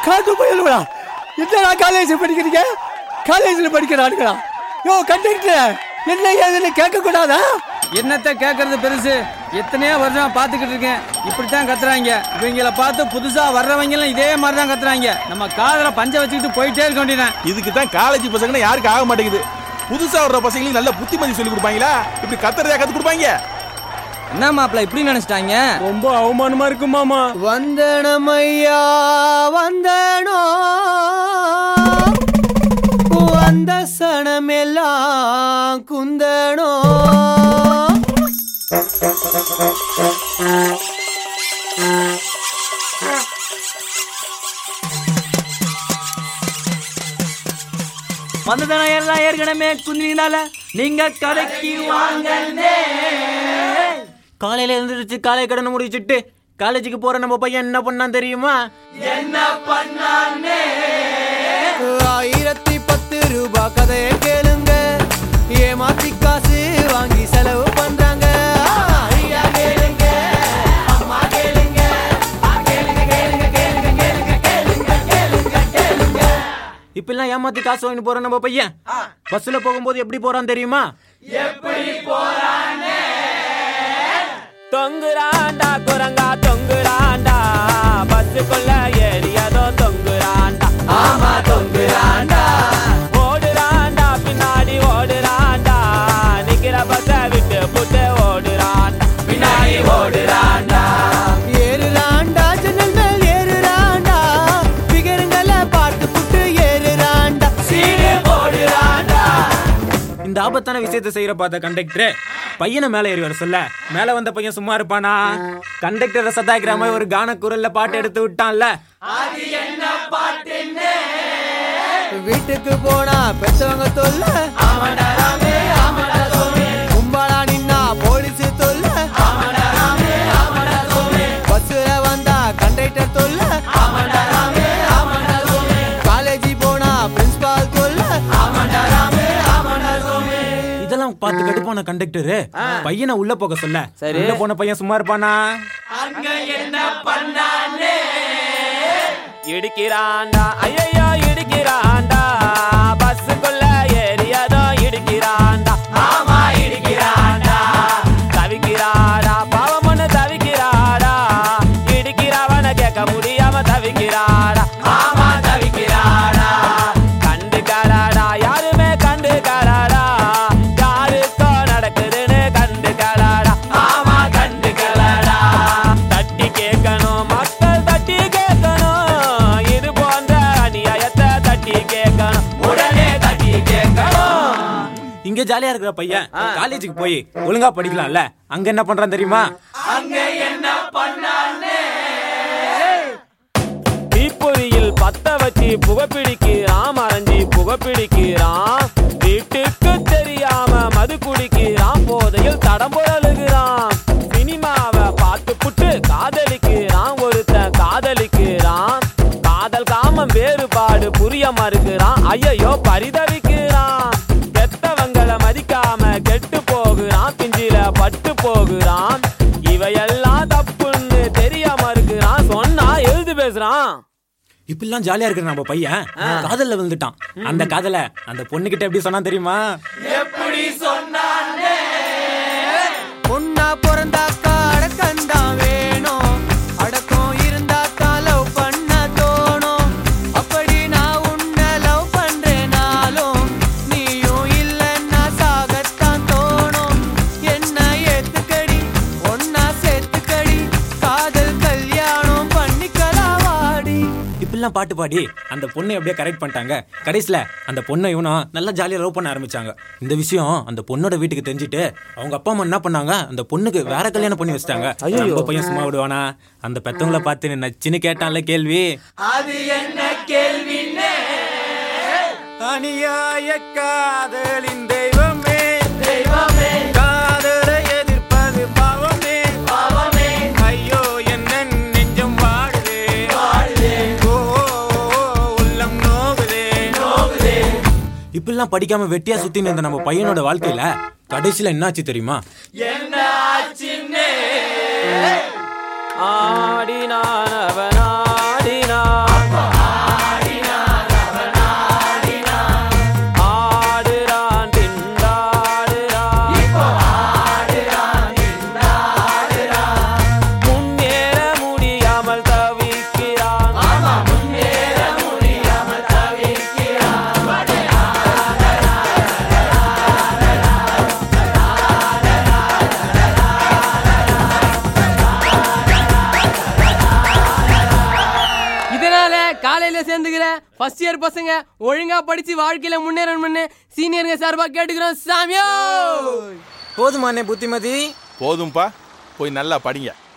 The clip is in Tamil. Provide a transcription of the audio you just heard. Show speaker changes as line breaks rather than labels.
காத்து போயிடுவா என்னடா காலேஜ் படிக்கிறீங்க காலேஜில் படிக்கிற ஆளுங்களா யோ கண்டக்டர் என்ன ஏதுன்னு கேட்க கூடாதா
என்னத்த கேட்கறது பெருசு எத்தனையோ வருஷம் பார்த்துக்கிட்டு இருக்கேன் இப்படித்தான் கத்துறாங்க இவங்கள பார்த்து புதுசா வர்றவங்க எல்லாம் இதே மாதிரி தான் கத்துறாங்க நம்ம காதல பஞ்ச வச்சுக்கிட்டு போயிட்டே இருக்க வேண்டியதான்
இதுக்கு தான் காலேஜ் பசங்கன்னா யாருக்கு ஆக மாட்டேங்குது புதுசா வர்ற பசங்களுக்கு நல்ல புத்திமதி சொல்லி கொடுப்பாங்களா இப்படி கத்துறதா கத்து கொடுப்பாங்க
என்ன மாப்பிள்ள இப்படி நினைச்சிட்டாங்க
ரொம்ப அவமானமா இருக்கு மாமா
வந்தனமையா வந்தனோ வந்த சனமெல்லாம் குந்தனோ
வந்ததன எல்லாம் ஏற்கனவே குந்தினால நீங்க கடைக்கு வாங்க
காலையில எழுந்திருச்சு காலை கடனை முடிச்சிட்டு காலேஜுக்கு போற நம்ம பையன் என்ன பண்ணான் தெரியுமா ஆயிரத்தி பத்து ரூபாய் கதையை கேளுங்க ஏமாத்தி காசு வாங்கி செலவு பண்றாங்க ஐயா கேளுங்க அம்மா கேளுங்க கேளுங்க கேளுங்க கேளுங்க கேளுங்க கேளுங்க கேளுங்க கேளுங்க இப்பெல்லாம் ஏமாத்தி காசு வாங்கி போற நம்ம பையன் பஸ்ல போகும்போது எப்படி போறான் தெரியுமா தொங்குறாண்டா குரங்கா தொங்குறாண்டா பஸ்ஸுக்குள்ள ஏறியதோ தொங்குறாண்டா ஆமா தொங்குறாண்டா ஓடுறாண்டா பின்னாடி ஓடுறாண்டா நிக்கிற பஸ்ஸ விட்டு புட்டு ஓடுறாண்டா பின்னாடி ஓடுறாண்டா ஏறுறாண்டா ஜன்னல் மேல் ஏறுறாண்டா பிகருங்கள பார்த்து புட்டு ஏறுறாண்டா சீடு போடுறாண்டா இந்த ஆபத்தான விஷயத்தை செய்யற பார்த்த கண்டக்டர் பையனை மேல ஏறி வர சொல்ல மேல வந்த பையன் சும்மா இருப்பானா கண்டக்டரை சதாய்க்கிற மாதிரி ஒரு கான குரல்ல பாட்டு எடுத்து விட்டான்ல வீட்டுக்கு போனா பெத்தவங்க தொல்ல கும்பலா நின்னா போலீஸ் தொல்ல பஸ்ல வந்தா கண்டக்டர் தொல்ல காலேஜ் போனா பிரின்சிபால் தொல்ல இதெல்லாம் பார்த்து கடுப்பான கண்டக்டர் பையனை உள்ள போக சொல்ல உள்ள போன பையன் சும்மா இருப்பானா இடிக்கிறாண்டா ஐயோ இடிக்கிறாண்டா பஸ்ஸுக்குள்ள ஏறியதோ இடிக்கிறாண்டா ஆமா இடிக்கிறாண்டா தவிக்கிறாடா பாவம் ஒண்ணு தவிக்கிறாடா இடிக்கிறவன கேட்க முடியாம தவிக்கிறாடா ஆமா தவிக்கிறாடா கண்டு கலாடா யாருமே கண்டு கலாடா யாருக்கோ நடக்குதுன்னு கண்டு கலாடா ஆமா கண்டு கலாடா தட்டி கேட்கணும் மக்கள் தட்டி கேட்கணும் இது போன்ற அநியாயத்தை தட்டி கேட்கணும் உடனே தட்டி கேட்கணும் இங்க ஜாலியா இருக்கிற பையன் காலேஜுக்கு போய் ஒழுங்கா படிக்கலாம்ல அங்க என்ன பண்றான் தெரியுமா தீப்பொறியில் பத்த வச்சு புகைப்பிடிக்கிறான் மறைஞ்சி புகைப்பிடிக்கிறான் வீட்டுக்கு தெரியாம மது குடிக்கிறான் போதையில் தடம் புரளுகிறான் சினிமாவை பார்த்து புட்டு காதலிக்கிறான் ஒருத்தன் காதலிக்கிறான் காதல் காமம் வேறுபாடு புரிய மறுக்கிறான் ஐயையோ பரிதவிக்கிறான் கெட்டவங்கள மதிக்காம கெட்டு போகிறான் பிஞ்சில பட்டு போகிறான் இவையெல்லாம் தப்புன்னு தெரியாம இருக்கிறான் சொன்னா எழுது பேசுறான் இப்படிலாம் ஜாலியா இருக்கிற நம்ம பையன் காதல்ல விழுந்துட்டான் அந்த காதல அந்த பொண்ணுகிட்ட எப்படி சொன்னா தெரியுமா பொண்ணா பிறந்தாக்கா அடக்கந்தான் வேணும் அடக்கம் இருந்தாக்கா லவ் பண்ண தோணும் அப்படி நான் உன்னை லவ் பண்றேனாலும் நீயும் இல்லைன்னா சாகத்தான் தோணும் என்ன ஏத்துக்கடி ஒன்னா சேர்த்துக்கடி காதல் கல்யாணம் பண்ணிக்கலாம் வாடி இப்படிலாம் பாட்டு பாடி அந்த பொண்ணை எப்படியே கரெக்ட் பண்ணிட்டாங்க கடைசியில அந்த பொண்ணை இவனும் நல்லா ஜாலியா லவ் பண்ண ஆரம்பிச்சாங்க இந்த விஷயம் அந்த பொண்ணோட வீட்டுக்கு தெரிஞ்சுட்டு அவங்க அப்பா அம்மா என்ன பண்ணாங்க அந்த பொண்ணுக்கு வேற கல்யாணம் பண்ணி வச்சிட்டாங்க நம்ம பையன் சும்மா விடுவானா அந்த பெத்தவங்கள பார்த்து நச்சுன்னு கேட்டான்ல கேள்வி அது என்ன கேள்வின்னு அநியாய காதலின் தெய்வமே தெய்வமே காதலை எதிர்ப்பது பாவமே பாவமே ஐயோ என்ன நெஞ்சம் வாடுதே வாடுதே ஓ உள்ளம் நோகுதே நோகுதே இப்படிலாம் படிக்காம வெட்டியா சுத்தி இருந்த நம்ம பையனோட வாழ்க்கையில கடைசியில என்னாச்சு தெரியுமா ஆடினான் அவன் ஆடினான்
ஃபர்ஸ்ட் இயர் பசங்க ஒழுங்கா படிச்சு வாழ்க்கையில முன்னேறணும்னு சீனியருங்க சார்பா கேட்டுக்கிறோம் சாமியோ
போதுமானே புத்திமதி
போதும்பா போய் நல்லா படிங்க